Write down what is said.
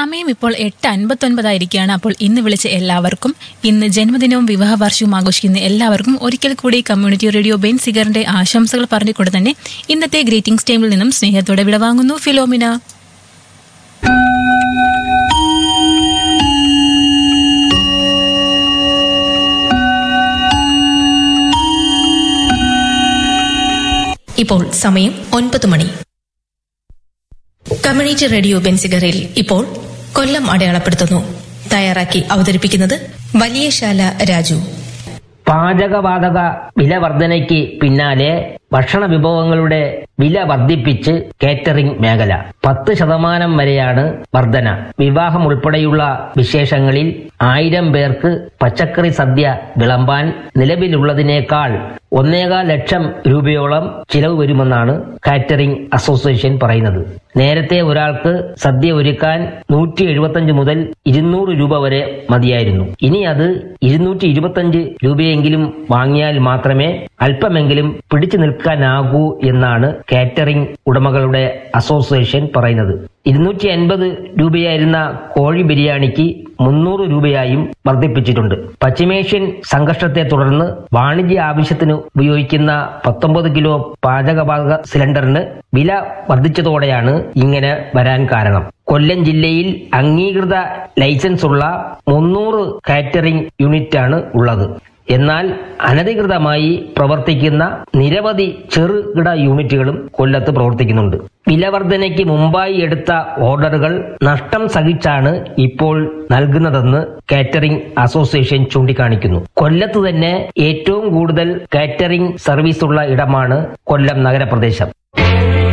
സമയം ഇപ്പോൾ എട്ട് അൻപത്തൊൻപതായിരിക്കുകയാണ് അപ്പോൾ ഇന്ന് വിളിച്ച എല്ലാവർക്കും ഇന്ന് ജന്മദിനവും വിവാഹ വാർഷികവും ആഘോഷിക്കുന്ന എല്ലാവർക്കും ഒരിക്കൽ കൂടി കമ്മ്യൂണിറ്റി റേഡിയോ ബെൻ സിഗറിന്റെ ആശംസകൾ പറഞ്ഞുകൊണ്ട് തന്നെ ഇന്നത്തെ ഗ്രീറ്റിംഗ്സ് ടൈമിൽ നിന്നും സ്നേഹത്തോടെ വിടവാങ്ങുന്നു ഫിലോമിന ഇപ്പോൾ സമയം ഒൻപത് മണി കമ്മ്യൂണിറ്റി റേഡിയോ ബെൻസിഗറിൽ ഇപ്പോൾ കൊല്ലം അടയാളപ്പെടുത്തുന്നു തയ്യാറാക്കി അവതരിപ്പിക്കുന്നത് വലിയശാല രാജു പാചകവാതക വില വർധനയ്ക്ക് പിന്നാലെ ഭക്ഷണ വിഭവങ്ങളുടെ വില വർദ്ധിപ്പിച്ച് കേറ്ററിംഗ് മേഖല പത്ത് ശതമാനം വരെയാണ് വർധന വിവാഹം ഉൾപ്പെടെയുള്ള വിശേഷങ്ങളിൽ ആയിരം പേർക്ക് പച്ചക്കറി സദ്യ വിളമ്പാൻ നിലവിലുള്ളതിനേക്കാൾ ഒന്നേകാൽ ലക്ഷം രൂപയോളം ചിലവ് വരുമെന്നാണ് കാറ്ററിംഗ് അസോസിയേഷൻ പറയുന്നത് നേരത്തെ ഒരാൾക്ക് സദ്യ ഒരുക്കാൻ നൂറ്റി എഴുപത്തഞ്ച് മുതൽ ഇരുന്നൂറ് രൂപ വരെ മതിയായിരുന്നു ഇനി അത് ഇരുന്നൂറ്റി ഇരുപത്തഞ്ച് രൂപയെങ്കിലും വാങ്ങിയാൽ മാത്രമേ അല്പമെങ്കിലും പിടിച്ചു നിൽക്കാനാകൂ എന്നാണ് കാറ്ററിംഗ് ഉടമകളുടെ അസോസിയേഷൻ പറയുന്നത് ഇരുന്നൂറ്റി അൻപത് രൂപയായിരുന്ന കോഴി ബിരിയാണിക്ക് മുന്നൂറ് രൂപയായും വർദ്ധിപ്പിച്ചിട്ടുണ്ട് പശ്ചിമേഷ്യൻ സംഘർഷത്തെ തുടർന്ന് വാണിജ്യ ആവശ്യത്തിന് ഉപയോഗിക്കുന്ന പത്തൊമ്പത് കിലോ പാചകവാതക സിലിണ്ടറിന് വില വർദ്ധിച്ചതോടെയാണ് ഇങ്ങനെ വരാൻ കാരണം കൊല്ലം ജില്ലയിൽ അംഗീകൃത ലൈസൻസ് ഉള്ള മുന്നൂറ് കാറ്ററിംഗ് യൂണിറ്റാണ് ഉള്ളത് എന്നാൽ അനധികൃതമായി പ്രവർത്തിക്കുന്ന നിരവധി ചെറുകിട യൂണിറ്റുകളും കൊല്ലത്ത് പ്രവർത്തിക്കുന്നുണ്ട് വിലവർധനയ്ക്ക് മുമ്പായി എടുത്ത ഓർഡറുകൾ നഷ്ടം സഹിച്ചാണ് ഇപ്പോൾ നൽകുന്നതെന്ന് കാറ്ററിംഗ് അസോസിയേഷൻ ചൂണ്ടിക്കാണിക്കുന്നു കൊല്ലത്ത് തന്നെ ഏറ്റവും കൂടുതൽ കാറ്ററിംഗ് സർവീസുള്ള ഇടമാണ് കൊല്ലം നഗരപ്രദേശം